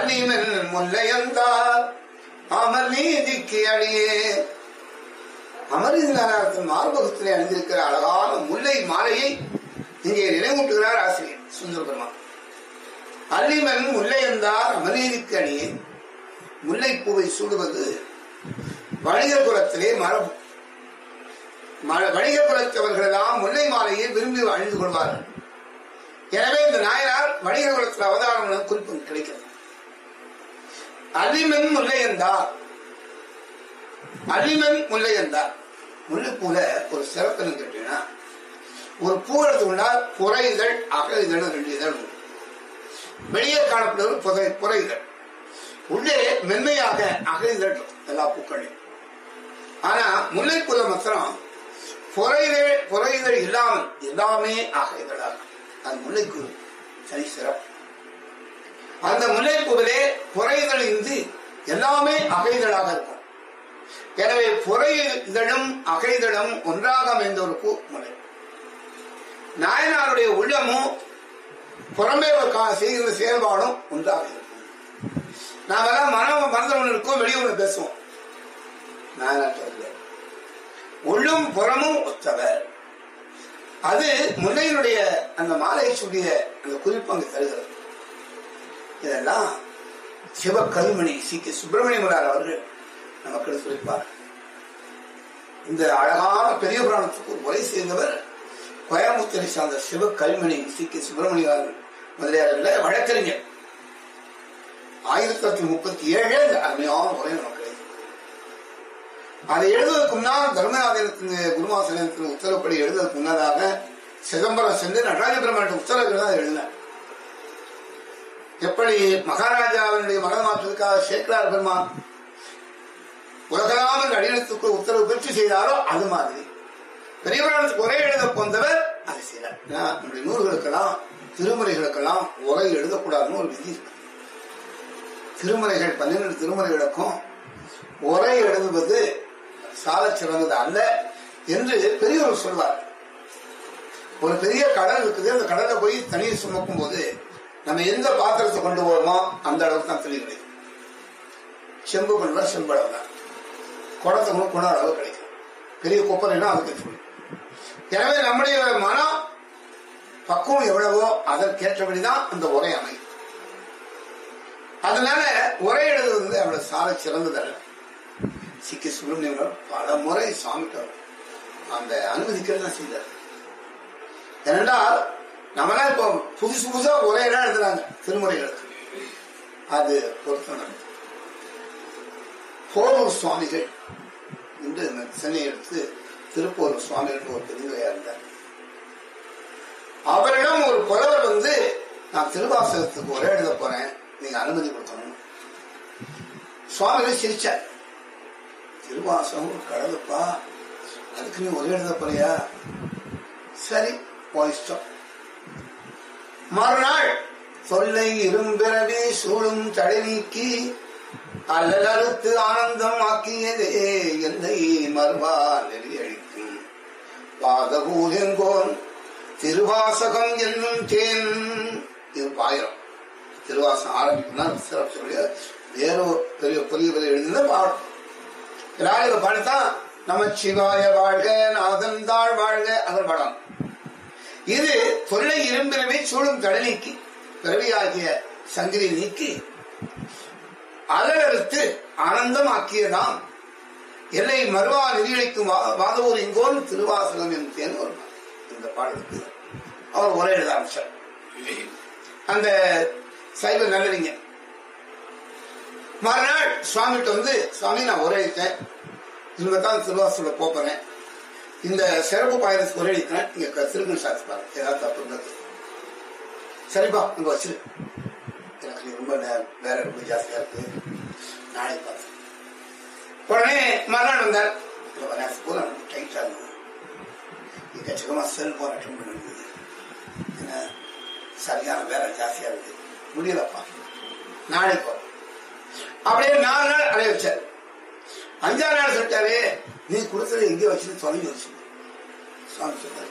அல்லிமன் முல்லையந்தார் அமர் நீதிக்கு அடியே அமர்நாதத்தின் மார்பகத்திலே அணிந்திருக்கிற அழகான முல்லை மாலையை இங்கே நினைவூட்டுகிறார் ஆசிரியர் சுந்தர பெருமான் அல்லிமன் முல்லையந்தார் அமர்நீதிக்கு அணியே முல்லைப்பூவை சூடுவது வணிகர் குலத்திலே மரபு ம- வணிகர் குலத்தவர்கள் எல்லாம் முல்லை மாலையை விரும்பி அணிந்து கொள்வார்கள் எனவே இந்த நாயனார் வணிகர் குலத்தில் அவதாரம் என குறிப்பு கிடைக்கிறது அல்லிமன் முல்லையந்தார் அல்லிமன் முல்லையந்தார் முல்லைப்பூல ஒரு சிறப்பு என்ன கேட்டீங்கன்னா ஒரு பூ எடுத்துக்கொண்டா புற இதழ் அக இதழ் ரெண்டு இதழ் உண்டு வெளியே காணப்படுவது புதை புற இதழ் உள்ளே மென்மையாக அக இதழ் இருக்கும் எல்லா பூக்களையும் ஆனா முல்லைப்பூல மாத்திரம் புற இதழ் புற இதழ் இல்லாமல் எல்லாமே அக இதழாக அது முல்லைப்பூ தனி சிறப்பு அந்த முல்லைப்பூவிலே புற இதழ் இருந்து எல்லாமே அக இதழாக இருக்கும் எனவே புற இதழும் அகைதழும் ஒன்றாக அமைந்த ஒரு பூ முல்லை நாயனாருடைய உள்ளமும் புறமே கா- செய்கிற செயல்பாடும் ஒன்றாக இருக்கும் நாமெல்லாம் மனம் மனதில் ஒன்று இருக்கோம் வெளியே ஒன்று பேசுவோம் நாயனார் உள்ளும் புறமும் ஒத்தவர் அது முல்லையினுடைய அந்த மாலையை சொல்லிய அந்த குறிப்பு அங்கு தருகிறது இதெல்லாம் சிவ கல்மணி சி கே சுப்பிரமணியமரார் அவர்கள் நமக்கு எடுத்து வைப்பார் இந்த அழகான பெரிய புராணத்துக்கு ஒரு உரை செய்தவர் கோயம்புத்தூரை சார்ந்த சிவ கல்மணி சி கே சுப்பிரமணியர் முதலியார் வழக்கறிஞர் ஆயிரத்தி தொள்ளாயிரத்தி முப்பத்தி ஏழு இந்த அருமையான உரை நமக்கு கிடைத்தது. அதை எழுதுவதற்கு முன்னால் தர்மநாதனத்தின் குருமாசனத்தின் உத்தரவுப்படி எழுதுவதற்கு முன்னதாக சிதம்பரம் சென்று நடராஜ பெருமான் உத்தரவுகள் தான் எழுதினார் எப்படி மகாராஜாவினுடைய மகன் மாற்றத்துக்காக சேக்கலார் பெருமான் உலகளாமல் அடியெடுத்துக்கு உத்தரவு பெற்று செய்தாரோ அது மாதிரி பெரியவரானுக்கு உரை எழுத போந்தவர் அதை செய்தார் ஏன்னா, நம்முடைய நூல்களுக்கெல்லாம் திருமுறைகளுக்கெல்லாம் உரை எழுதக்கூடாதுன்னு ஒரு விதி இருக்கு திருமுறைகள் பன்னிரண்டு திருமுறைகளுக்கும் உரை எழுதுவது சாலச் சிறந்தது அல்ல என்று பெரியவர் சொல்வார் ஒரு பெரிய கடல் இருக்குது அந்த கடலை போய் தண்ணீர் சுமக்கும் போது நம்ம எந்த பாத்திரத்தை கொண்டு போறோமோ அந்த அளவுக்கு தான் தண்ணீர் கிடைக்கும் செம்பு கொண்டா செம்பு அளவு தான் குடத்தை கொண்டு குண அளவு கிடைக்கும் பெரிய கொப்பரைனா அதுக்கு சொல்லி எனவே நம்முடைய மனம் பக்குவம் எவ்வளவோ அதற்கேற்றபடிதான் அந்த உரை அமையும் அதனால உரை எழுதுவது வந்து அவ்வளவு சால சிறந்ததல்ல சிக்கி சுப்பிரமணியம் பல முறை சுவாமிக்கு அந்த அனுமதிக்கிறது தான் செய்தார் ஏனென்றால் நம்மளாம் இப்போ புதுசு புதுசா உரையெல்லாம் எழுதுறாங்க திருமுறைகளுக்கு அது பொருத்தம் போரூர் சுவாமிகள் என்று இந்த சென்னை எடுத்து திருப்பூர் சுவாமிகள் ஒரு பெரியவையா இருந்தார் அவரிடம் ஒரு புலவர் வந்து நான் திருவாசகத்துக்கு உரை எழுத போறேன் நீங்க அனுமதி கொடுக்கணும் சுவாமிகள் சிரிச்சார் திருவாசகம் ஒரு கடவுப்பா அதுக்கு நீ உரை எழுத போறியா சரி உன் இஷ்டம் மறுநாள் சொல்லை இரும்பிறவே சூழும் தடை நீக்கி அல்லல் அறுத்து ஆனந்தம் ஆக்கியதே என்னை மறுவா நெறியழிக்கும் பாதபூதெங்கோன் திருவாசகம் என்னும் தேன் இது பாயிரம் திருவாசகம் ஆரம்பிக்கும்னா சிறப்பு சொல்லி வேற ஒரு பெரிய பெரிய பெரிய எழுதுன பாடம் எல்லாரும் இதை பாடித்தான் நமச்சிவாய வாழ்க நாதன் தாழ் வாழ்க அதன் படம் இது தொல்லை இரும்பிறவை சூழும் கடலைக்கு பிறவியாகிய சங்கிலி நீக்கி அலலறுத்து ஆனந்தமாக்கியதாம் எல்லை மறுவா நிதியளிக்கும் வாதவூர் இங்கோன் திருவாசகம் என்பேன் ஒரு இந்த பாடலுக்கு அவர் உரை எழுத ஆரம்பிச்சார் அந்த சைவ நல்லறிங்க மறுநாள் சுவாமிகிட்ட வந்து சுவாமி நான் உரை அளித்தேன் இனிமே தான் திருவாசல போறேன் இந்த சிறப்பு பாயரத்துக்கு ஒரே அளிக்கிறேன் நீங்க திருக்கண் சாட்சி பாருங்க ஏதாவது தப்பு இருந்தா சரிப்பா அங்க வச்சிரு எனக்கு நீ ரொம்ப நே- வேலை ரொம்ப ஜாஸ்தியா இருக்கு நாளைக்கு பார்த்து உடனே மறுநாள் வந்தார் இல்ல, வரேன் பூரா ரொம்ப டைட்டா இருந்தது எக்கச்சக்கமா செல்போன் அட்டன் பண்ணிருந்தது என்ன சரியான வேலை ஜாஸ்தியா இருக்கு முடியலப்பா நாளைக்கு வா. அப்படியே நாலு நாள் அடைய வச்சார் அஞ்சாறு நாள் சொல்லிட்டாரு நீ கொடுத்தது எங்கே வச்சுன்னு தொலைஞ்சு வச்சு சுவாமி சொன்னார்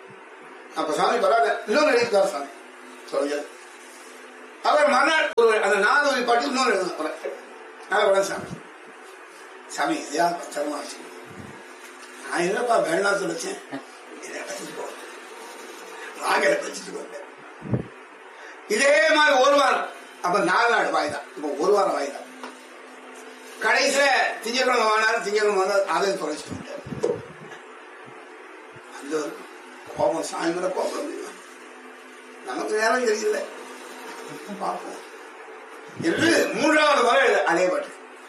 அப்ப சாமி பரவாயில்ல இன்னொரு எழுதிக்கார் சாமி தொலைஞ்சது அவர் மறுநாள் ஒரு அந்த அந்த நாலு பாட்டு இன்னொரு எழுதுன குறை நான் கூட சாமி சாமி இதையா பத்திரமா வச்சுக்கணும் நான் இல்லப்பா வேண்டாம் சொல்லிச்சேன் இதை வச்சுட்டு போங்க வாங்க வச்சுட்டு போங்க இதே மாதிரி ஒரு வாரம் அப்ப நாலு நாள் வாய்தான் இப்ப ஒரு வாரம் வாய்தான் கடைசியில திங்கக்கிழமை வாங்கினாலும் திங்கக்கிழமை வந்தால் அதையும் தொலைச்சிட்டு வந்துட்டார் அந்த ஒரு கோபம் சாமி கூட கோபம் இல்லையா? நமக்கு நேரம் தெரியல பார்ப்போம் என்று மூன்றாவது முறை இது அதே பாட்டு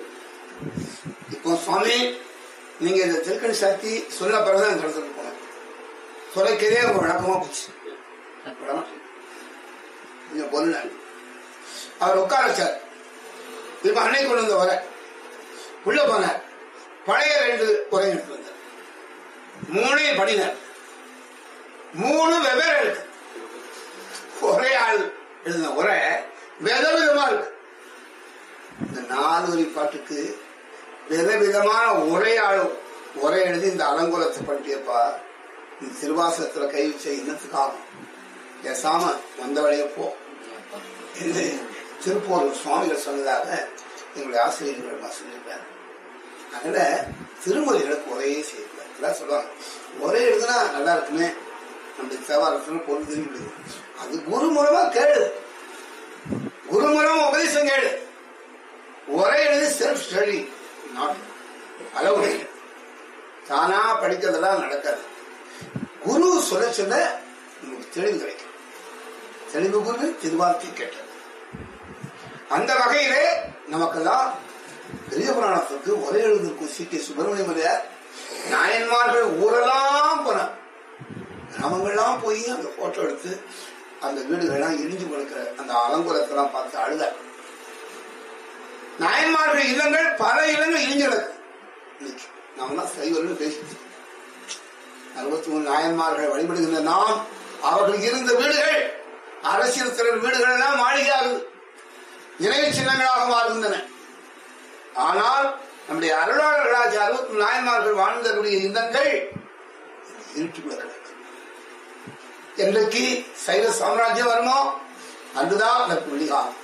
இப்போ சுவாமி நீங்க இந்த திருக்கணி சக்தி சொன்ன பிறகுதான் இந்த இடத்துக்கு போனேன் தொலைக்கிறதே உங்க விளக்கமா போச்சு விளக்கம். நீங்க பொண்ணு அவர் உட்கார வச்சார் இப்ப அன்னை கொண்டு வந்த வர உள்ள போனார் பழைய ரெண்டு உரை எடுத்து வந்தார் மூணையும் பண்ணினார் மூணு வெவ்வேறு இருக்கு ஒரே ஆள் எழுதின உரை விதவிதமா இருக்கு இந்த நாலு வரி பாட்டுக்கு விதவிதமான ஒரே ஆள் உரை எழுதி இந்த அலங்கோலத்தை பண்ணிட்டியப்பா இந்த திருவாசகத்துல கை வச்ச இன்னத்துக்காகும் பேசாம வந்த வழியே போ என்று திருப்பூர் சுவாமிகள் சொன்னதாக எங்களுடைய ஆசிரியர்கள் நான் சொல்லியிருப்பேன் அதனால திருமொழிகளுக்கு ஒரே செய்யக்கூடாது எல்லாம் சொல்லுவாங்க ஒரே எழுதுனா நல்லா இருக்குமே நம்ம தேவாரத்துல பொருள் தெரியுது அது குரு மூலமா கேளு குரு மூலமா உபதேசம் கேளு ஒரே எழுதி செல்ஃப் ஸ்டடி நாட் அளவு தானா படிக்கிறதெல்லாம் நடக்காது குரு சொல்ல சொல்ல நமக்கு தெளிவு கிடைக்கும் தெளிவு குரு திருவார்த்தை கேட்டது அந்த வகையிலே நமக்கெல்லாம் பெரிய புராணத்துக்கு ஒரே எழுதிருக்கும் சி கே சுப்பிரமணியம் நாயன்மார்கள் ஊரெல்லாம் போனார் கிராமங்கள்லாம் போய் அந்த போட்டோ எடுத்து அந்த வீடுகள்லாம் இடிஞ்சு கொடுக்கிற அந்த அலங்குலத்தெல்லாம் பார்த்து அழுதார் நாயன்மார்கள் இல்லங்கள் பல இல்லங்கள் இடிஞ்சு கிடக்கு இன்னைக்கு நாமெல்லாம் சைவர்கள் பேசிட்டு அறுபத்தி மூணு நாயன்மார்கள் வழிபடுகின்ற நாம் அவர்கள் இருந்த வீடுகள் அரசியல் திறன் வீடுகள் எல்லாம் மாளிகையாகுது நினைவு சின்னங்களாக மாறுகின்றன ஆனால் நம்முடைய அருளாளர்களாகிய அறுபத்தி நாயன்மார்கள் வாழ்ந்தவருடைய இல்லங்கள் இருட்டுக்குள்ள கிடக்கு என்றைக்கு சைவ சாம்ராஜ்யம் வருமோ அன்றுதான் அதற்கு வெளிகாலம்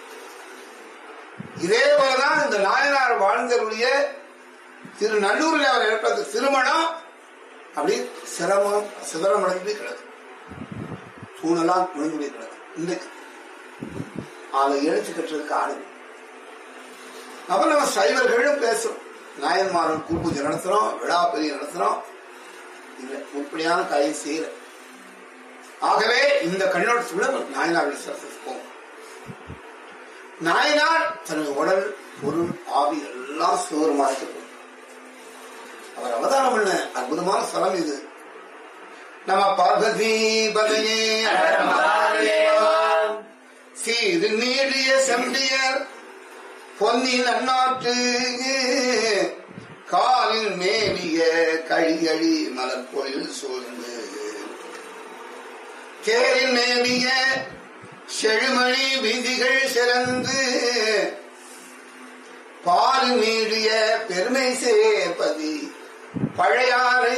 இதே போலதான் இந்த நாயனார் வாழ்ந்தவருடைய திரு நல்லூரில் அவர் ஏற்பட்ட திருமணம் அப்படி சிரமம் சிதறம் அடைந்து கிடக்கு தூணெல்லாம் விழுந்து கிடக்கு இன்றைக்கு அதை எழுத்து கட்டுறதுக்கு ஆளு அப்ப நம்ம சைவர்களும் பேசுறோம் நாயன்மார்கள் கூப்பூஜை நடத்துறோம் விழா பெரிய நடத்துறோம் இல்லை உருப்படியான காரியம் செய்யல ஆகவே இந்த கண்ணோட்டத்துக்குள்ள நாயனார்கள் சிறப்புக்கு போகும் நாயனார் தனது உடல் பொருள் ஆவி எல்லாம் சிவருமாக அவர் அவதாரம் பண்ண அற்புதமான ஸ்தலம் இது நம்ம பார்வதி பதையே சீது நீடிய செம்பியர் பொன்னில் அந்நாட்டு காலில் மேவிய கழியழி மலர்பொழில் சூழ்ந்து தேரில் மேவிய செழுமணி வீதிகள் சிறந்து பால் நீடிய பெருமை சேர்ப்பதி பழையாறை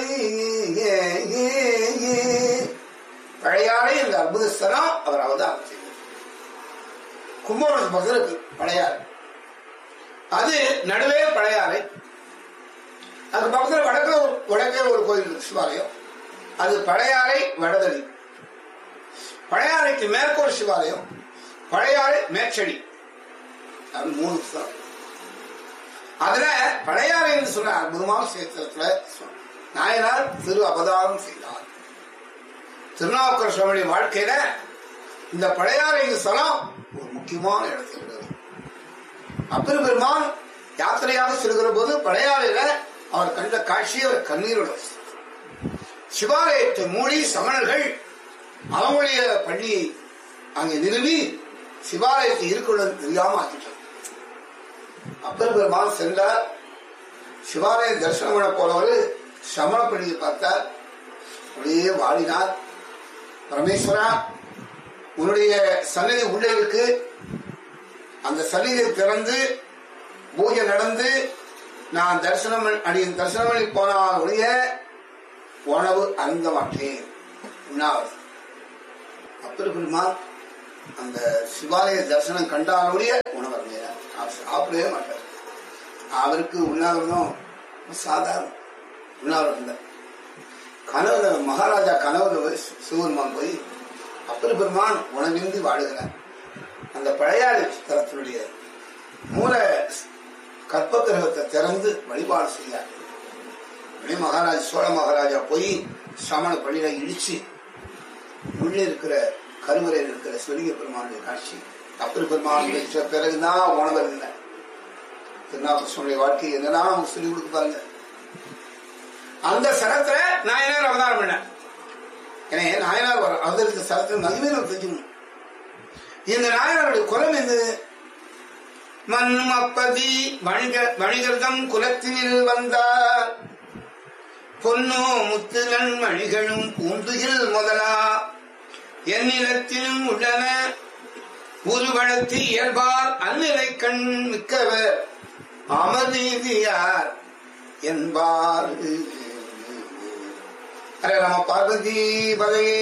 பழையாறை இந்த அற்புத ஸ்தலம் அவர் அவதாரம் செய்தார் கும்பகோணம் பக்கத்தில் இருக்கு பழையாறு அது நடுவே பழையாறை அது பக்கத்தில் வடக்க ஒரு வடக்கே ஒரு கோயில் இருக்கு சிவாலயம் அது பழையாறை வடதளி பழையாறைக்கு மேற்கோர் சிவாலயம் பழையாறை மேச்சடி அது மூணு ஸ்தலம் அதுல பழையாறைன்னு சொல்ற அற்புதமான சேத்திரத்துல நாயனார் திரு அவதாரம் செய்தார் திருநாவுக்கர சுவாமியுடைய வாழ்க்கையில இந்த பழையாறை ஸ்தலம் ஒரு முக்கியமான இடத்துல இருக்கிறது அப்பர் பெருமான் யாத்திரையாக செல்கிற போது பழையாறையில அவர் கண்ட காட்சி அவர் கண்ணீரோட சிவாலயத்தை மூடி சமணர்கள் அவங்களுடைய பள்ளியை அங்கே நிறுவி சிவாலயத்தை இருக்குடன் தெரியாம ஆக்கிட்டார் அப்பர் பெருமான் சென்றார் சிவாலய தரிசனம் பண்ண போனவர் சமண பள்ளியை பார்த்தார் அப்படியே வாடினார் பரமேஸ்வரா உன்னுடைய சன்னதி உள்ளே இருக்கு அந்த சன்னிதியை திறந்து பூஜை நடந்து நான் தரிசனம் அடியின் தரிசனம் பண்ணி போனால் ஒழிய உணவு அருந்த மாட்டேன் உண்ணாவது அப்பர் பெருமாள் அந்த சிவாலய தரிசனம் கண்டாலுடைய உணவருடைய அவர் சாப்பிடவே மாட்டார் அவருக்கு உண்ணாவிரதம் சாதாரண உண்ணாவிரதம் தான் கனவுல மகாராஜா கனவுல போய் சி- சிவபெருமான் போய் அப்பர் பெருமான் உணவின்றி வாடுகிறார் அந்த பழையாளி தலத்தினுடைய மூல கற்ப கிரகத்தை திறந்து வழிபாடு செய்யார் உடனே மகாராஜா சோழ மகாராஜா போய் சமண பள்ளியில இடிச்சு உள்ளே இருக்கிற கருவறையில் இருக்கிற சிவலிங்க பெருமானுடைய காட்சி அப்பர் பெருமான் பெற்ற பிறகுதான் உணவர் இல்லை திருநாபகிருஷ்ணனுடைய வாழ்க்கை என்னதான் நமக்கு சொல்லிக் கொடுக்க பாருங்க அந்த சரத்துல நாயனார் அவதாரம் பண்ண எனவே நாயனார் வர- அவதரித்த சரத்தில் மகிமை நம்ம தெரிஞ்சுக்கணும் இந்த நாயனாருடைய குலம் எது மண்ணும் அப்பதி வணிக வணிகர்தம் குலத்தினில் வந்தார் பொன்னோ முத்துலன் மணிகளும் பூந்துகில் முதலா என்னிலத்திலும் உள்ளன உருவழத்து இயல்பார் அந்நிலை கண் மிக்கவர் அமர்நீதியார் என்பார் அரே நம பார்வதி பதையே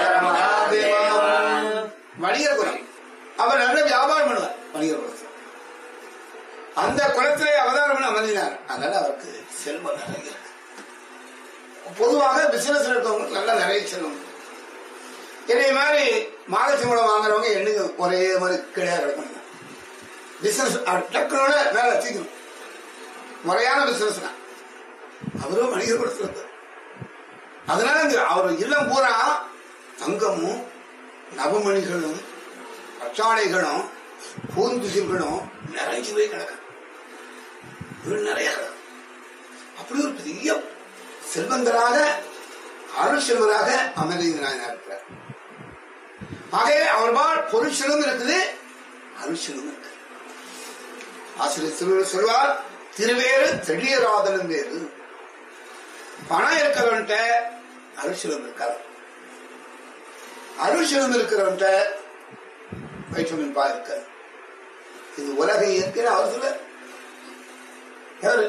வணிகர் குலம் அவர் நல்ல வியாபாரம் பண்ணுவார் வணிகர் குலத்தில் அந்த குலத்திலே அவதாரம் பண்ண அமர்ந்தினார் அதனால அவருக்கு செல்வம் நிறைய இருக்கு பொதுவாக பிசினஸ் இருக்கவங்களுக்கு நல்லா நிறைய செல்வம் இருக்கு. என்னை மாதிரி மாத சம்பளம் வாங்குறவங்க எண்ணுக்கு ஒரே மாதிரி கிடையாது கிடக்கணும் பிசினஸ் டக்குனோட மேல வச்சுக்கணும் முறையான பிசினஸ் தான் அவரும் வணிகர் குலத்தில் இருக்கார் அதனால இந்த அவர் இல்லம் பூரா தங்கமும் நவமணிகளும் பச்சாடைகளும் பூந்துசில்களும் நிறைஞ்சவே கிடக்கும் வீடு நிறைய கிடக்கும் அப்படி ஒரு பெரிய செல்வந்தராக அருள் செல்வராக அமர்ந்தனாக இருக்கிறார் ஆகவே அவர் வாழ் பொருட்செல்வம் இருக்குது அருள் செல்வம் இருக்கு ஆசிரியர் திருவள்ளுவர் சொல்வார் திருவேறு தெளியராதனும் வேறு பணம் இருக்கிறவன்ட்ட அருள்செல்வம் இருக்காது அருள்செல்வம் இருக்கிறவன்ட்ட வைட்டமின் பா இருக்காது இது உலக இயற்கை அவர் சொல்ல யாரு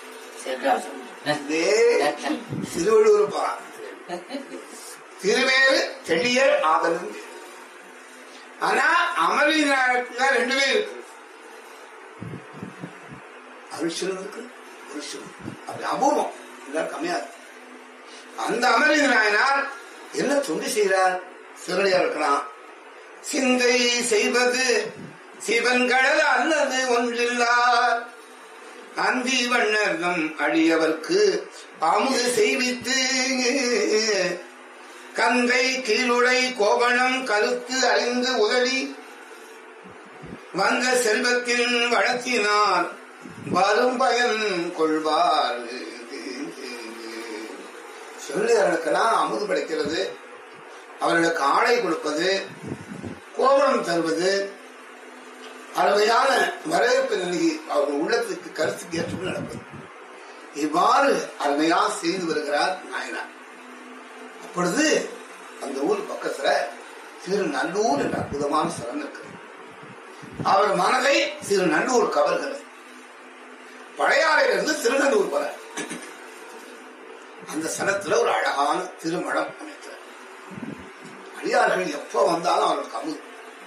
இதே திருவள்ளுவர் பா திருவேறு தெளியர் ஆதலும் வேறு. ஆனா அமளி நேரத்துல ரெண்டுமே இருக்கு அருள்செல்வம் இருக்கு அருள்செல்வம் அப்படி அபூர்வம் எல்லாரும் கம்மியா இருக்கு அந்த அமரிந்த நாயனார் என்ன தொண்டு செய்கிறார் சிவனையா இருக்கலாம் சிந்தை செய்வது சிவன் கடல் அல்லது ஒன்றில்லார் அந்தி வண்ணர்தம் அடியவர்க்கு அமுது செய்வித்து கந்தை கீழுடை கோவணம் கருத்து அறிந்து உதவி வந்த செல்வத்தின் வளர்த்தினார் வரும் பயன் கொள்வார் சொல்லியர்களுக்கெல்லாம் அமுது படைக்கிறது அவர்களுக்கு ஆடை கொடுப்பது கோவணம் தருவது அருமையான வரவேற்பு நிலையை அவர்கள் உள்ளத்துக்கு கருத்துக்கு ஏற்றுக்கொண்டு நடப்பது இவ்வாறு அருமையா செய்து வருகிறார் நாயனார் அப்பொழுது அந்த ஊர் பக்கத்துல திருநல்லூர் என்ற அற்புதமான ஸ்தலம் இருக்கிறது அவர் மனதை திருநல்லூர் கவர்கிறது பழையாறையிலிருந்து திருநல்லூர் போற அந்த ஸ்தலத்துல ஒரு அழகான திருமணம் அமைக்கிறார் அடியார்கள் எப்ப வந்தாலும் அவர்களுக்கு அமுது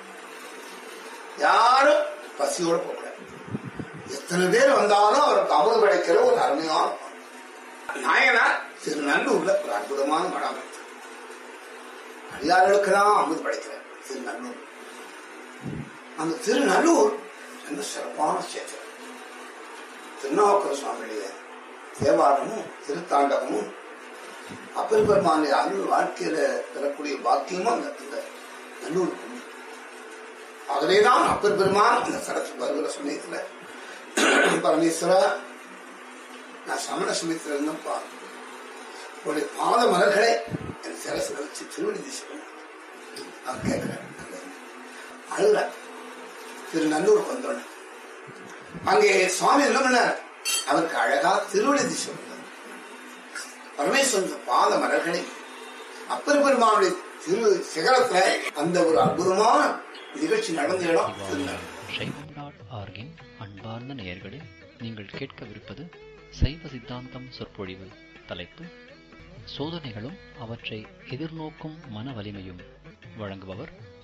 யாரும் பசியோட போகக்கூடாது எத்தனை பேர் வந்தாலும் அவருக்கு அமுது கிடைக்கிற ஒரு அருமையான பணம். நாயனார் திருநல்லூர்ல ஒரு அற்புதமான மடம் அமைத்தார் அடியார்களுக்கு தான் அமுது படைக்கிறார் திருநல்லூர் அந்த திருநல்லூர் ரொம்ப சிறப்பான சேத்திரம் திருநாவுக்கர சுவாமியுடைய தேவாரமும் திருத்தாண்டகமும் அப்பர் பெருமானுடைய அருள் வாழ்க்கையில பெறக்கூடிய பாக்கியமும் அந்த இந்த நல்லூருக்கு உண்டு. ஆகவேதான் அப்பர் பெருமான் அந்த சடத்துக்கு வருகிற சமயத்துல பரமேஸ்வரா நான் சமண சமயத்துல இருந்தப்பா உடைய பாத மலர்களை என் சிரசில் வச்சு திருவடி திசை நான் கேட்கிறேன் அழுகிற திரு நல்லூருக்கு வந்தோடனே அங்கே சுவாமி என்ன பண்ணார் அவருக்கு அழகா திருவடி திசை வந்தார் பரமேஸ்வரன் பாத மலர்களை அப்பர் பெருமானுடைய திரு சிகரத்துல அந்த ஒரு அற்புதமான நிகழ்ச்சி நடந்த இடம் திருநெல்வேலி. சைவம் டாட் ஆர்கின் அன்பார்ந்த நேயர்களே நீங்கள் கேட்கவிருப்பது சைவ சித்தாந்தம் சொற்பொழிவு தலைப்பு சோதனைகளும் அவற்றை எதிர்நோக்கும் மன வலிமையும் வழங்குபவர்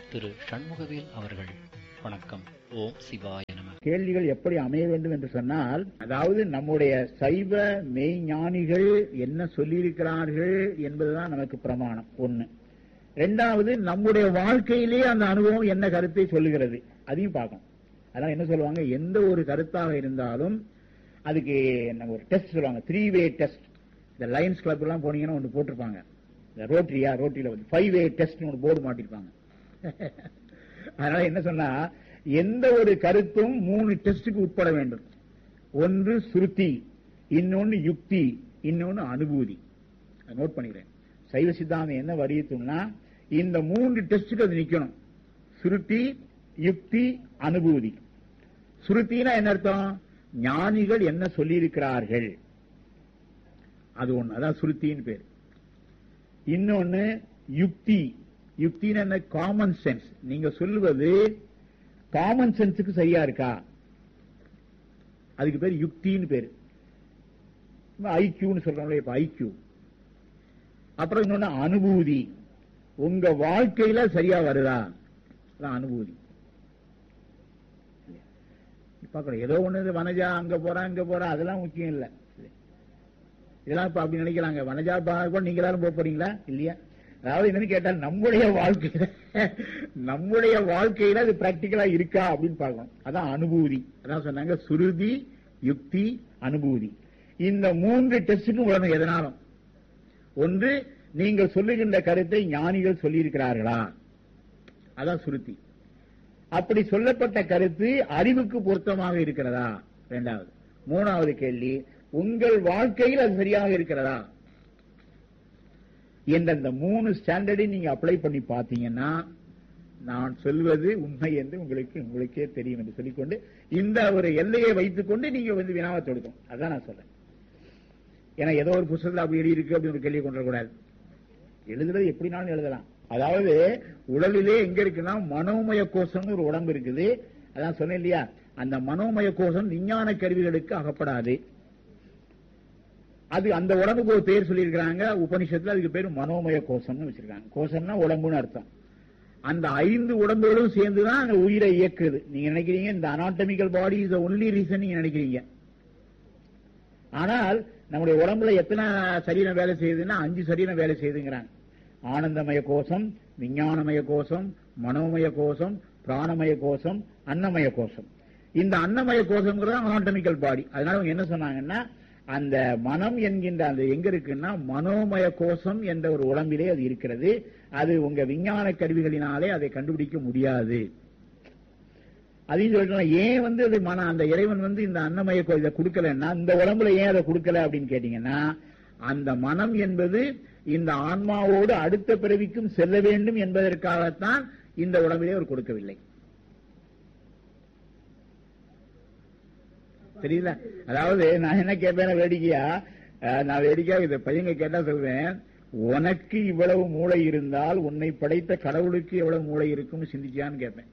திரு சண்முகவேல் அவர்கள் வணக்கம் ஓம் சிவாய நம கேள்விகள் எப்படி அமைய வேண்டும் என்று சொன்னால் அதாவது நம்முடைய சைவ மெய்ஞானிகள் என்ன சொல்லியிருக்கிறார்கள் என்பதுதான் நமக்கு பிரமாணம் ஒண்ணு ரெண்டாவது நம்முடைய வாழ்க்கையிலே அந்த அனுபவம் என்ன கருத்தை சொல்லுகிறது அதையும் பார்க்கணும் அதான் என்ன சொல்லுவாங்க எந்த ஒரு கருத்தாக இருந்தாலும் அதுக்கு நம்ம ஒரு டெஸ்ட் சொல்லுவாங்க த்ரீ வே டெஸ்ட் இந்த லைன்ஸ் கிளப் எல்லாம் போனீங்கன்னா ஒன்று போட்டிருப்பாங்க இந்த ரோட்டரியா ரோட்டரியில வந்து ஃபைவ் வே டெஸ்ட் ஒன்று போர்டு மாட்டிருப்பாங்க அதனால என்ன சொன்னா எந்த ஒரு கருத்தும் மூணு டெஸ்டுக்கு உட்பட வேண்டும் ஒன்று சுருத்தி இன்னொன்னு யுக்தி இன்னொன்னு அனுபூதி அதை நோட் பண்ணிக்கிறேன் சைவ சித்தாந்தம் என்ன வலியுறுத்தும்னா இந்த மூன்று டெஸ்டுக்கு அது நிக்கணும் சுருத்தி யுக்தி அனுபூதி சுருத்தினா என்ன அர்த்தம் ஞானிகள் என்ன சொல்லியிருக்கிறார்கள் அது ஒண்ணு அதான் சுருத்தின்னு பேர் இன்னொன்னு யுக்தி யுக்தின்னு என்ன காமன் சென்ஸ் நீங்க சொல்லுவது காமன் சென்ஸுக்கு சரியா இருக்கா அதுக்கு பேர் யுக்தின்னு பேரு ஐக்கியூன்னு சொல்றோம்ல இப்ப ஐக்கியூ அப்புறம் இன்னொன்னு அனுபூதி உங்க வாழ்க்கையில சரியா வருதா அதான் அனுபூதி பார்க்கணும் ஏதோ ஒண்ணு வனஜா அங்க போறா இங்க போறா அதெல்லாம் முக்கியம் இல்ல இதெல்லாம் இப்ப அப்படி நினைக்கிறாங்க வனஜா கூட நீங்க எல்லாரும் போக போறீங்களா இல்லையா அதாவது என்னன்னு கேட்டா நம்முடைய வாழ்க்கையில நம்முடைய வாழ்க்கையில அது பிராக்டிக்கலா இருக்கா அப்படின்னு பார்க்கணும் அதான் அனுபூதி அதான் சொன்னாங்க சுருதி யுக்தி அனுபூதி இந்த மூன்று டெஸ்டுக்கும் உடனே எதனாலும் ஒன்று நீங்கள் சொல்லுகின்ற கருத்தை ஞானிகள் சொல்லியிருக்கிறார்களா அதான் சுருத்தி அப்படி சொல்லப்பட்ட கருத்து அறிவுக்கு பொருத்தமாக இருக்கிறதா இரண்டாவது மூணாவது கேள்வி உங்கள் வாழ்க்கையில் அது சரியாக இருக்கிறதா என்ற இந்த மூணு ஸ்டாண்டர்டை நீங்க அப்ளை பண்ணி பார்த்தீங்கன்னா நான் சொல்வது உண்மை என்று உங்களுக்கு உங்களுக்கே தெரியும் என்று சொல்லிக்கொண்டு இந்த ஒரு எல்லையை வைத்துக்கொண்டு நீங்க வந்து வினாவை தொடுக்கும் அதான் நான் சொல்றேன் ஏன்னா ஏதோ ஒரு புத்தகத்தில் அப்படி எழுதி இருக்கு அப்படின்னு ஒரு கேள்வி கொண்டு கூடாது எழுதுறது எப்படினாலும் எழுதலாம் அதாவது உடலிலே எங்க இருக்குன்னா மனோமய கோஷம்னு ஒரு உடம்பு இருக்குது அதான் சொன்னேன் இல்லையா அந்த மனோமய கோஷம் விஞ்ஞான கருவிகளுக்கு அகப்படாது அது அந்த உடம்புக்கு ஒரு பேர் சொல்லியிருக்கிறாங்க உபனிஷத்துல அதுக்கு பேர் மனோமய கோஷம்னு வச்சிருக்காங்க கோஷம்னா உடம்புன்னு அர்த்தம் அந்த ஐந்து உடம்புகளும் சேர்ந்துதான் அந்த உயிரை இயக்குது நீங்க நினைக்கிறீங்க இந்த anatomical body is only reason நீங்க நினைக்கிறீங்க ஆனால் நம்முடைய உடம்புல எத்தனை சரீரம் வேலை செய்யுதுன்னா அஞ்சு சரீரம் வேலை செய்யுதுங்கிறாங்க ஆனந்தமய கோஷம் விஞ்ஞானமய கோஷம் மனோமய கோஷம் பிராணமய கோஷம் அன்னமய கோஷம் இந்த அன்னமய கோஷம்ங்கிறது அனாட்டமிக்கல் பாடி அதனால அவங்க என்ன சொன்னாங்கன்னா அந்த மனம் என்கின்ற அந்த எங்க இருக்குன்னா மனோமய கோஷம் என்ற ஒரு உடம்பிலே அது இருக்கிறது அது உங்க விஞ்ஞான கருவிகளினாலே அதை கண்டுபிடிக்க முடியாது அதையும் சொல்லிட்டு ஏன் வந்து அது மன அந்த இறைவன் வந்து இந்த அன்னமய கோ- இதை கொடுக்கலன்னா இந்த உடம்புல ஏன் அதை கொடுக்கல அப்படின்னு கேட்டீங்கன்னா அந்த மனம் என்பது இந்த ஆன்மாவோடு அடுத்த பிறவிக்கும் செல்ல வேண்டும் என்பதற்காகத்தான் இந்த உடம்பிலே அவர் கொடுக்கவில்லை தெரியல அதாவது நான் என்ன கேட்பேன் வேடிக்கையா அஹ், நான் வேடிக்கையா இந்த பையங்க கேட்டா சொல்றேன் உனக்கு இவ்வளவு மூளை இருந்தால் உன்னை படைத்த கடவுளுக்கு எவ்வளவு மூளை இருக்கும்னு சிந்திச்சியான்னு கேட்பேன்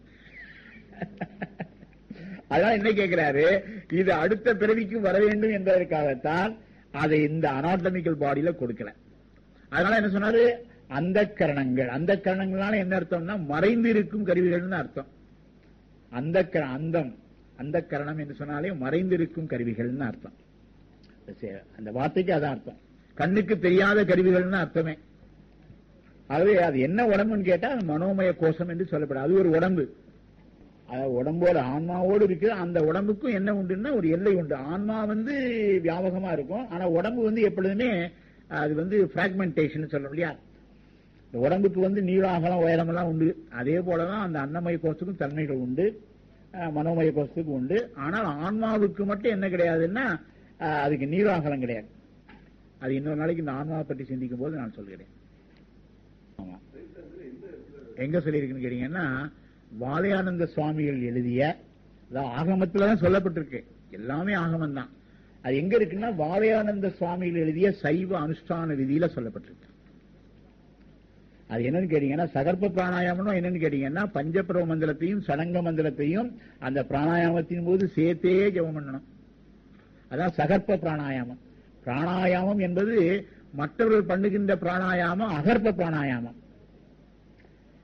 அதான் என்ன கேட்கிறாரு இது அடுத்த பிறவிக்கு வர வேண்டும் என்பதற்காகத்தான் அதை இந்த அனாட்டமிக்கல் பாடியில கொடுக்கல அதனால என்ன சொன்னாரு அந்த கரணங்கள் அந்த கரணங்களால என்ன அர்த்தம்னா மறைந்து இருக்கும் கருவிகள்னு அர்த்தம் அந்த அந்தம் அந்த கரணம் என்று சொன்னாலே மறைந்திருக்கும் கருவிகள்னு அர்த்தம் சரி, அந்த வார்த்தைக்கு அதான் அர்த்தம் கண்ணுக்கு தெரியாத கருவிகள்னு அர்த்தமே ஆகவே அது என்ன உடம்புன்னு கேட்டா அது மனோமய கோஷம் என்று சொல்லப்படும் அது ஒரு உடம்பு அது உடம்போட ஆன்மாவோடு இருக்கு அந்த உடம்புக்கும் என்ன உண்டுன்னா ஒரு எல்லை உண்டு ஆன்மா வந்து வியாபகமா இருக்கும் ஆனா உடம்பு வந்து எப்பொழுதுமே அது வந்து பிராக்மெண்டேஷன் சொல்றோம் இல்லையா இந்த உடம்புக்கு வந்து நீளாகலாம் உயரமெல்லாம் உண்டு அதே போலதான் அந்த அன்னமய கோஷத்துக்கும் தன்மைகள் உண்டு அஹ், மனோமய கோஷத்துக்கு உண்டு ஆனால் ஆன்மாவுக்கு மட்டும் என்ன கிடையாதுன்னா அஹ், அதுக்கு நீளாகலம் கிடையாது அது இன்னொரு நாளைக்கு இந்த ஆன்மாவை பற்றி சிந்திக்கும் போது நான் சொல்கிறேன் ஆமா எங்க சொல்லியிருக்குன்னு கேட்டீங்கன்னா வாலயானந்த சுவாமிகள் எழுதிய அதாவது ஆகமத்துல தான் சொல்லப்பட்டிருக்கு எல்லாமே ஆகமம் தான் அது எங்க இருக்குன்னா வாலயானந்த சுவாமிகள் எழுதிய சைவ அனுஷ்டான விதியில சொல்லப்பட்டிருக்கு அது என்னன்னு கேட்டீங்கன்னா சகர்ப்ப பிராணாயாமம் என்னன்னு கேட்டீங்கன்னா பஞ்சபிரவ மந்திரத்தையும் சடங்க மந்திரத்தையும் அந்த பிராணாயாமத்தின் போது சேர்த்தே ஜெபம் பண்ணணும் அதான் சகர்ப்ப பிராணாயாமம் பிராணாயாமம் என்பது மற்றவர்கள் பண்ணுகின்ற பிராணாயாமம் அகர்ப்ப பிராணாயாமம்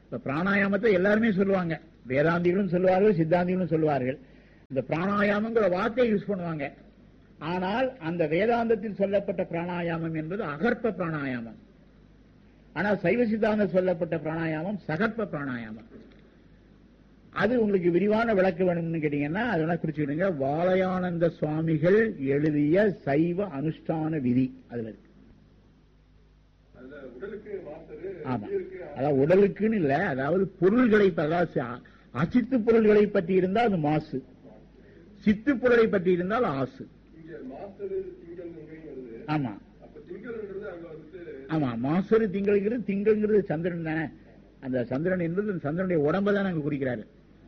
இந்த பிராணாயாமத்தை எல்லாருமே சொல்லுவாங்க வேதாந்திகளும் சொல்லுவார்கள் சித்தாந்திகளும் சொல்லுவார்கள் இந்த பிராணாயாமங்கிற வார்த்தையை யூஸ் பண்ணுவாங்க ஆனால் அந்த வேதாந்தத்தில் சொல்லப்பட்ட பிராணாயாமம் என்பது அகற்ப பிராணாயாமம் ஆனால் சைவ சித்தாந்தம் சொல்லப்பட்ட பிராணாயாமம் சகற்ப பிராணாயாமம் அது உங்களுக்கு விரிவான விளக்க வேணும்னு கேட்டீங்கன்னா அதெல்லாம் குறிச்சுக்கிடுங்க வாலயானந்த சுவாமிகள் எழுதிய சைவ அனுஷ்டான விதி அதுல இருக்கு அதுல உடலுக்கு மாத்தரு ஆமா உயிருக்கு அதாவது உடலுக்குன்னு இல்ல அதாவது பொருள்களை ப- அதாவது ச- அசித்து பொருள்களை பற்றி இருந்தால் அது மாசு சித்து பொருளை பற்றி இருந்தால் ஆசு இங்க மாத்தரு திங்கள் இங்கேயும் வருது ஆமா அப்ப திங்கள்ன்றது அங்க வந்துட்டு ஆமா மாசரு திங்கள்ங்கிறது திங்கள்ங்கிறது சந்திரன் தானே அந்த சந்திரன் என்பது அந்த சந்திரனுடைய உடம்பை தான் அங்க குறிக்கிறாரு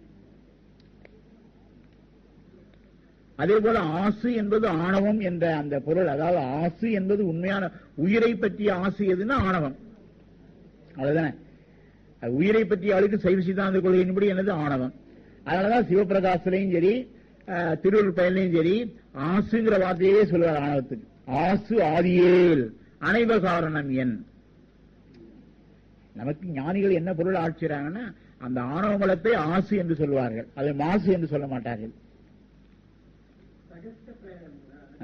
அதே போல ஆசு என்பது ஆணவம் என்ற அந்த பொருள் அதாவது ஆசு என்பது உண்மையான உயிரை பற்றிய ஆசு எதுன்னா ஆணவம் அவ்வளவுதானே அது உயிரை பற்றிய அழுக்கு சைவ சித்தாந்த கொள்கையின்படி என்னது ஆணவம் அதனாலதான் சிவபிரகாசலையும் சரி அஹ், திருவள்ளுவர் பயன்லையும் சரி ஆசுங்கிற வார்த்தையே சொல்லுவார் ஆணவத்துக்கு ஆசு ஆதியேல் அனைவ காரணம் என் நமக்கு ஞானிகள் என்ன பொருள் ஆட்சிறாங்கன்னா அந்த ஆணவ மலத்தை ஆசு என்று சொல்வார்கள் அதை மாசு என்று சொல்ல மாட்டார்கள் ஆ.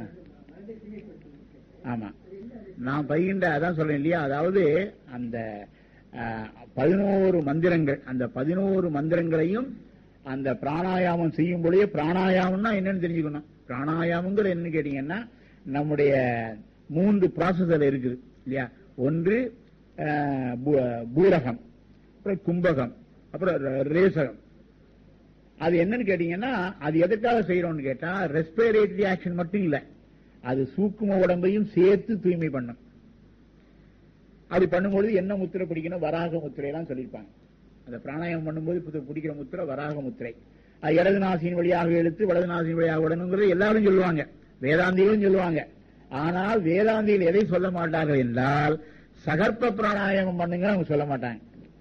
ஆமா நான் பயின்ற அதான் சொல்றேன் இல்லையா அதாவது அந்த பதினோரு மந்திரங்கள் அந்த பதினோரு மந்திரங்களையும் அந்த பிராணாயாமம் செய்யும் பொழுதே பிராணாயாமம்னா என்னன்னு தெரிஞ்சுக்கணும் பிராணாயாமங்கள் என்னன்னு கேட்டீங்கன்னா நம்முடைய மூன்று ப்ராசஸ் அதுல இருக்குது இல்லையா ஒன்று ஆஹ், பூ- பூரகம் அப்புறம் கும்பகம் அப்புறம் ர- ரேசகம் அது என்னன்னு கேட்டீங்கன்னா அது எதுக்காக செய்யறோம்னு கேட்டா ரெஸ்பிரேட்டரி ஆக்ஷன் மட்டும் இல்ல அது சூக்கும உடம்பையும் சேர்த்து தூய்மை பண்ணும் அது பண்ணும்பொழுது என்ன முத்திரை பிடிக்கணும் வராக முத்திரை எல்லாம் சொல்லியிருப்பாங்க அந்த பிராணாயாமம் பண்ணும்போது புத்த- பிடிக்கிற முத்திரை வராக முத்திரை அது இடது நாசியின் வழியாக எடுத்து வலது நாசியின் வழியாக விடணுங்கிறது எல்லாரும் சொல்லுவாங்க வேதாந்திகளும் சொல்லுவாங்க ஆனால் வேதாந்திகள் எதை சொல்ல மாட்டார்கள் என்றால் சகற்ப பிராணாயாமம் பண்ணுங்க அவங்க சொல்ல மாட்டாங்க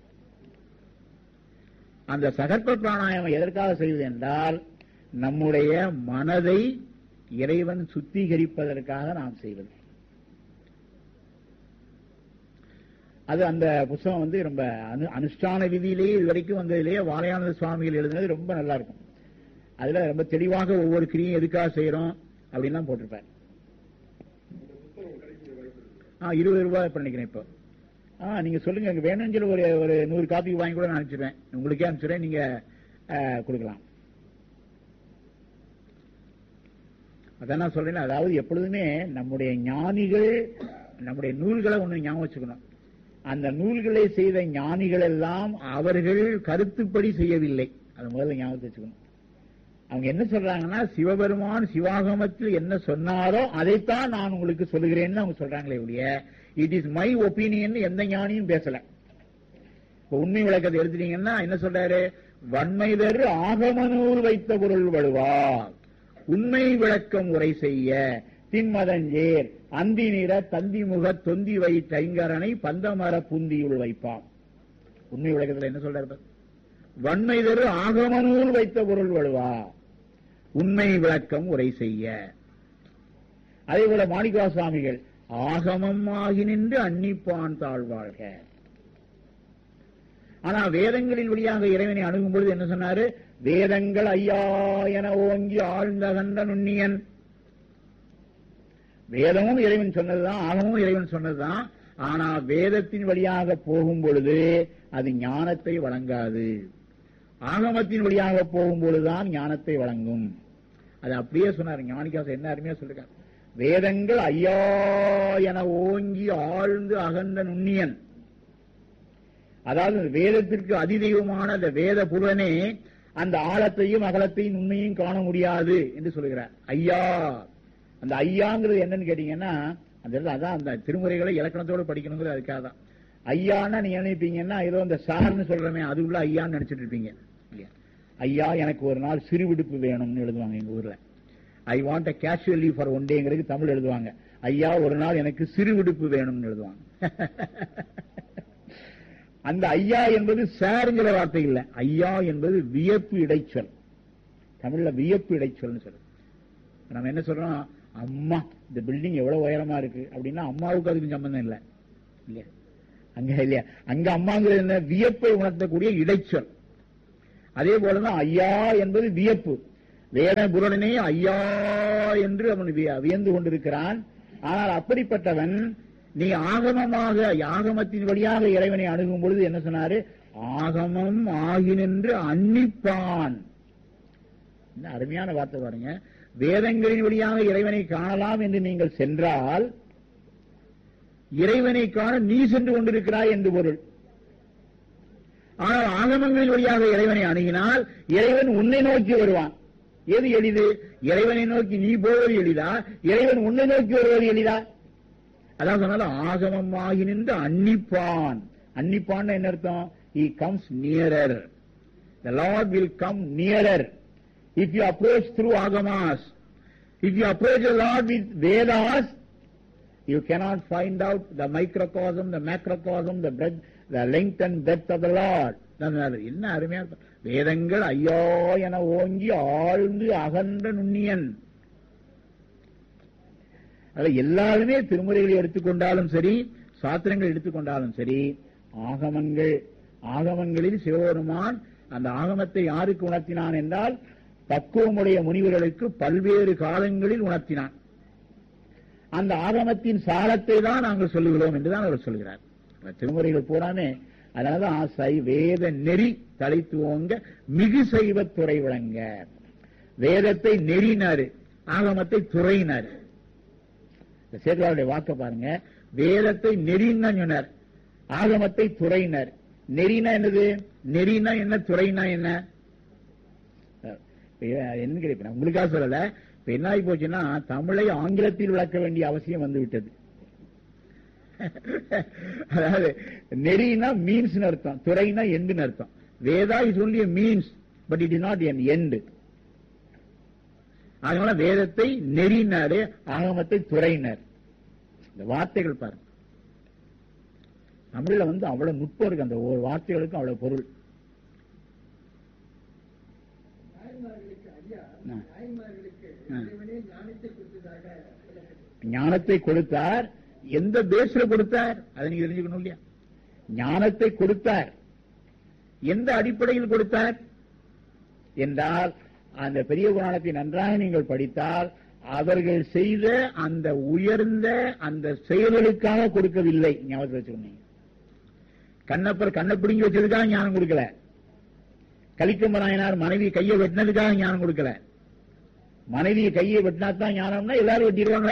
அந்த சகற்ப பிராணாயாமம் எதற்காக செய்வது என்றால் நம்முடைய மனதை இறைவன் சுத்திகரிப்பதற்காக நாம் செய்வது அது அந்த புஸ்தகம் வந்து ரொம்ப அனு அனுஷ்டான விதியிலேயே இது வரைக்கும் வந்ததிலேயே வாழையானந்த சுவாமிகள் எழுதுனது ரொம்ப நல்லா இருக்கும் அதுல ரொம்ப தெளிவாக ஒவ்வொரு கிரியும் எதுக்காக செய்யறோம் அப்படின்லாம் போட்டிருப்பார் இந்த புத்தகம் கிடைக்கிற வாய்ப்பு இருக்கு ஆ இருபது ரூபாய் இப்ப நினைக்கிறேன் இப்போ ஆ நீங்க சொல்லுங்க எனக்கு வேணும்னு சொல்லி ஒரு ஒரு நூறு காப்பி வாங்கி கூட நான் அனுப்பிச்சிடுறேன் உங்களுக்கே அனுப்பிச்சிடுறேன் நீங்க ஆ, கொடுக்கலாம் அதான் நான் சொல்றேன் அதாவது எப்பொழுதுமே நம்முடைய ஞானிகள் நம்முடைய நூல்களை ஒண்ணு ஞாபகம் வச்சுக்கணும் அந்த நூல்களை செய்த ஞானிகள் எல்லாம் அவர்கள் கருத்துப்படி செய்யவில்லை அது முதல்ல ஞாபகத்தை வச்சுக்கணும் அவங்க என்ன சொல்றாங்கன்னா சிவபெருமான் சிவாகமத்தில் என்ன சொன்னாரோ அதைத்தான் நான் உங்களுக்கு சொல்லுகிறேன்னு அவங்க சொல்றாங்களே ஒழிய இட் இஸ் மை ஒப்பீனியன் எந்த ஞானியும் பேசல இப்ப உண்மை விளக்கத்தை எடுத்துட்டீங்கன்னா என்ன சொல்றாரு வன்மைதர் ஆகமனூர் வைத்த பொருள் வழுவார் உண்மை விளக்கம் உரை செய்ய தின்மதஞ்சேர் அந்தி நிற தந்தி முக தொந்தி வைத்த ஐங்கரனை பந்தமர புந்தியுள் வைப்பான் உண்மை விளக்கத்துல என்ன சொல்றாரு பாரு. வன்மைதரு ஆகமனூல் வைத்த பொருள் வழுவா உண்மை விளக்கம் உரை செய்ய அதே போல மாணிக்கவா சுவாமிகள் ஆகமம் ஆகி நின்று அன்னிப்பான் தாழ்வாழ்க ஆனா வேதங்களின் வழியாக இறைவனை அணுகும் பொழுது என்ன சொன்னாரு வேதங்கள் ஐயா என ஓங்கி ஆழ்ந்த கண்ட நுண்ணியன் வேதமும் இறைவன் சொன்னதுதான் ஆகமும் இறைவன் சொன்னதுதான் ஆனா வேதத்தின் வழியாக போகும் பொழுது அது ஞானத்தை வழங்காது ஆகமத்தின் வழியாக போகும் பொழுதுதான் ஞானத்தை வழங்கும் அது அப்படியே சொன்னார் ஞானிக்காசம் என்ன அருமையா சொல்லிருக்காரு வேதங்கள் ஐயா என ஓங்கி ஆழ்ந்து அகன்ற நுண்ணியன் அதாவது வேதத்திற்கு அதிதெய்வமான அந்த வேத புலனே அந்த ஆழத்தையும் அகலத்தையும் உண்மையும் காண முடியாது என்று சொல்லுகிறார் ஐயா அந்த ஐயாங்கிறது என்னன்னு கேட்டீங்கன்னா அந்த இடத்துல அதான் அந்த திருமுறைகளை இலக்கணத்தோடு படிக்கணுங்கிறது அதுக்காக தான் ஐயான்னா நீங்க நினைப்பீங்கன்னா ஏதோ அந்த சார்னு சொல்றமே அது உள்ள ஐயான்னு நினைச்சிட்டு இருப்பீங்க இல்லையா ஐயா எனக்கு ஒரு நாள் சிறு விடுப்பு வேணும்னு எழுதுவாங்க எங்க ஊர்ல I want a casual leave for one டேங்கிறது தமிழ் எழுதுவாங்க ஐயா ஒரு நாள் எனக்கு சிறு விடுப்பு வேணும்னு எழுதுவாங்க அந்த ஐயா என்பது சாருங்கிற வார்த்தை இல்ல ஐயா என்பது வியப்பு இடைச்சொல் தமிழ்ல வியப்பு இடைச்சொல்னு சொல்றது நம்ம என்ன சொல்றோம் அம்மா இந்த பில்டிங் எவ்வளவு உயரமா இருக்கு அப்படின்னா அம்மாவுக்கு அதுக்கு சம்பந்தம் இல்ல இல்லையா அங்க இல்லையா அங்க அம்மாங்கிறது என்ன வியப்பை உணர்த்தக்கூடிய இடைச்சொல் அதே போலதான் ஐயா என்பது வியப்பு வேத புருடனே ஐயா என்று அவன் விய- வியந்து கொண்டிருக்கிறான் ஆனால் அப்படிப்பட்டவன் நீ ஆகமமாக ஆகமத்தின் வழியாக இறைவனை அணுகும் பொழுது என்ன சொன்னாரு ஆகமம் ஆகினென்று அன்னிப்பான் என்ன அருமையான வார்த்தை பாருங்க வேதங்களின் வழியாக இறைவனை காணலாம் என்று நீங்கள் சென்றால் இறைவனை காண நீ சென்று கொண்டிருக்கிறாய் என்று பொருள் ஆனால் ஆகமங்களின் வழியாக இறைவனை அணுகினால் இறைவன் உன்னை நோக்கி வருவான் எது எளிது இறைவனை நோக்கி நீ போவது எளிதா இறைவன் உன்னை நோக்கி வருவது எளிதா அதான் சொன்னாலும் ஆகமம் ஆகி நின்று அன்னிப்பான் அன்னிப்பான் என்ன அர்த்தம் he comes nearer the lord will come nearer if you approach through agamas if you approach the lord with vedas you cannot find out the microcosm, the macrocosm, the breadth, the length and breadth of the Lord. நான் அது என்ன அருமையா இருக்கு. வேதங்கள் ஐயோ என ஓங்கி ஆழ்ந்து அகன்ற நுண்ணியன் அதுல எல்லாருமே திருமுறைகளை எடுத்துக்கொண்டாலும் சரி சாத்திரங்கள் எடுத்துக்கொண்டாலும் சரி ஆகமங்கள் ஆகமங்களில் சிவபெருமான் அந்த ஆகமத்தை யாருக்கு உணர்த்தினான் என்றால் பக்குவமுடைய முனிவர்களுக்கு பல்வேறு காலங்களில் உணர்த்தினான் அந்த ஆகமத்தின் சாரத்தை தான் நாங்கள் சொல்லுகிறோம் என்றுதான் அவர் சொல்கிறார் அந்த திருமுறைகள் பூராமே அதனாலதான் ஆசை வேத நெறி தலைத்துவங்க மிகு செய்வ துறை விளங்க வேதத்தை நெறினாரு ஆகமத்தை துறையினாரு இந்த சேதுவாருடைய வாக்க பாருங்க வேதத்தை நெறின்னா சொன்னார் ஆகமத்தை துறையினர் நெறினா என்னது நெறினா என்ன துறைனா என்ன இப்ப என்ன கிடைப்ப உங்களுக்காக சொல்லல இப்ப என்ன ஆகி போச்சுன்னா தமிழை ஆங்கிலத்தில் விளக்க வேண்டிய அவசியம் வந்து விட்டது அதாவது நெறினா மீன்ஸ் அர்த்தம் துறைனா எண்டுன்னு அர்த்தம் Veda is only means but it is not an end அதனால வேதத்தை நெறினாரு ஆகமத்தை துறையினர் இந்த வார்த்தைகள் பாருங்க தமிழ்ல வந்து அவ்வளவு நுட்பம் இருக்கு அந்த ஒரு வார்த்தைகளுக்கும் அவ்வளவு பொருள் நாயன்மார்களுக்கு ஐயா ஆ. நாயன்மார்களுக்கு ஆ. இறைவனே ஞானத்தை கொடுத்ததாக விளக்குது. ஞானத்தை கொடுத்தார் எந்த பேஸ்ல கொடுத்தார் அதை நீங்க தெரிஞ்சுக்கணும் இல்லையா ஞானத்தை கொடுத்தார் எந்த அடிப்படையில் கொடுத்தார் என்றால் அந்த பெரிய புராணத்தை நன்றாக நீங்கள் படித்தால் அவர்கள் செய்த அந்த உயர்ந்த அந்த செயல்களுக்காக கொடுக்கவில்லை ஞாபகத்தில் வச்சுக்கணும் கண்ணப்பர் கண்ணை பிடுங்கி வச்சதுக்காக ஞானம் கொடுக்கல கலிக்கம்ப நாயனார் மனைவி கையை வெட்டினதுக்காக ஞானம் கொடுக்கல மனைவி கையை வெட்டினாத்தான் ஞானம்னா எல்லாரும் வெட்டிடுவாங்க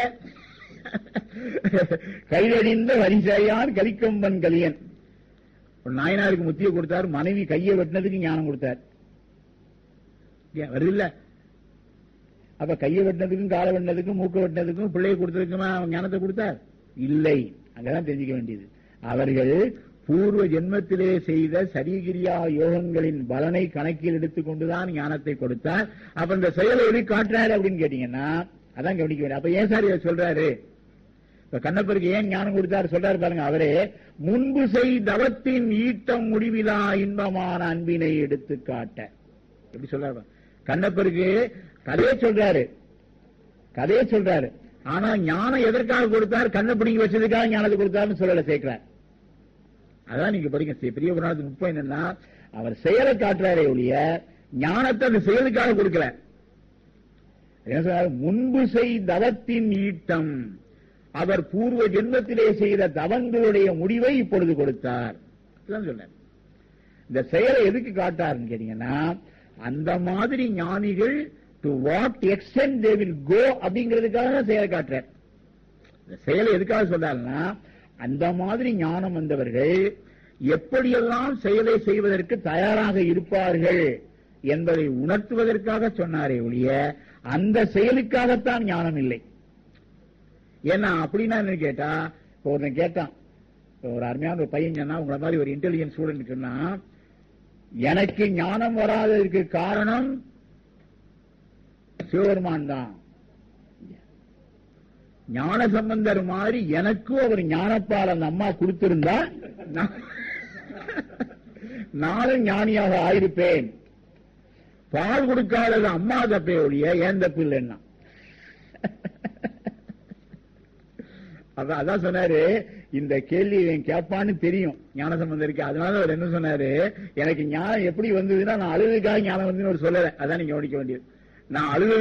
கைதடிந்த வரிசையார் கலிக்கம்பன் கலியன் ஒரு நாயனாருக்கு முத்திய கொடுத்தார் மனைவி கையை வெட்டினதுக்கு ஞானம் கொடுத்தார் ஏன் வருது இல்ல அப்ப கையை வெட்டினதுக்கும் காலை வெட்டினதுக்கும் மூக்க வெட்டினதுக்கும் பிள்ளையை கொடுத்ததுக்குமா அவன் ஞானத்தை கொடுத்தார் இல்லை அங்கதான் தெரிஞ்சுக்க வேண்டியது அவர்கள் பூர்வ ஜென்மத்திலே செய்த சரீகிரியா யோகங்களின் பலனை கணக்கில் எடுத்துக்கொண்டுதான் ஞானத்தை கொடுத்தார் அப்ப இந்த செயலை எப்படி காட்டுறாரு அப்படின்னு கேட்டீங்கன்னா அதான் கவனிக்க வேண்டிய அப்ப ஏன் சார் இதை சொல்றாரு இப்ப கண்ணப்பருக்கு ஏன் ஞானம் கொடுத்தாரு சொல்றாரு பாருங்க அவரே முன்பு செய் தவத்தின் ஈட்டம் முடிவிலா இன்பமான அன்பினை எடுத்து காட்ட எப்படி சொல்றாரு பாருங்க. கண்ணப்பருக்கு கதையை சொல்றாரு கதையை சொல்றாரு ஆனா ஞானம் எதற்காக கொடுத்தார் கண்ணை பிடிங்கி வச்சதுக்காக ஞானத்தை கொடுத்தாருன்னு சொல்லல சேர்க்கிறார் அதான் நீங்க படிங்க ஸ்ரீ பெரிய புராணத்துக்கு நுட்பம் என்னன்னா அவர் செயலை காட்டுறாரே ஒழிய ஞானத்தை அந்த செயலுக்காக கொடுக்கல என்ன சொல்றாரு? முன்பு செய் தவத்தின் ஈட்டம் அவர் பூர்வ ஜென்மத்திலே செய்த தவங்களுடைய முடிவை இப்பொழுது கொடுத்தார் இதுதான் சொன்னார் இந்த செயலை எதுக்கு காட்டாருன்னு கேட்டீங்கன்னா அந்த மாதிரி ஞானிகள் to what extent they will go அப்படிங்கிறதுக்காக தான் செயலை காட்டுறார் இந்த செயலை எதுக்காக சொல்றாருன்னா அந்த மாதிரி ஞானம் வந்தவர்கள் எப்படியெல்லாம் செயலை செய்வதற்கு தயாராக இருப்பார்கள் என்பதை உணர்த்துவதற்காக சொன்னாரே ஒழிய அந்த செயலுக்காகத்தான் ஞானம் இல்லை ஏன்னா அப்படின்னா என்ன கேட்டா இப்போ ஒருத்தன் கேட்டான் இப்போ ஒரு அருமையான ஒரு பையன் சொன்னா உங்களை மாதிரி ஒரு இன்டெலிஜென்ட் ஸ்டூடெண்ட் சொன்னா எனக்கு ஞானம் வராததற்கு காரணம் சிவபெருமான் தான் ஞான சம்பந்தர் மாதிரி எனக்கும் அவர் ஞானப்பால் அந்த அம்மா கொடுத்திருந்தா நான் நானும் ஞானியாக ஆயிருப்பேன் பால் கொடுக்காதது அம்மா தப்பே ஒழிய ஏன் தப்பு இல்லைன்னா அதான் அதான் சொன்னாரு இந்த கேள்வி இவன் கேட்பான்னு தெரியும் ஞானசம்பந்தருக்கு அதனால அவர் என்ன சொன்னாரு எனக்கு ஞானம் எப்படி வந்ததுன்னா நான் அழுதுக்காக ஞானம் வந்து சொல்லல அதான் நீங்க கவனிக்க வேண்டியது நான் அழுது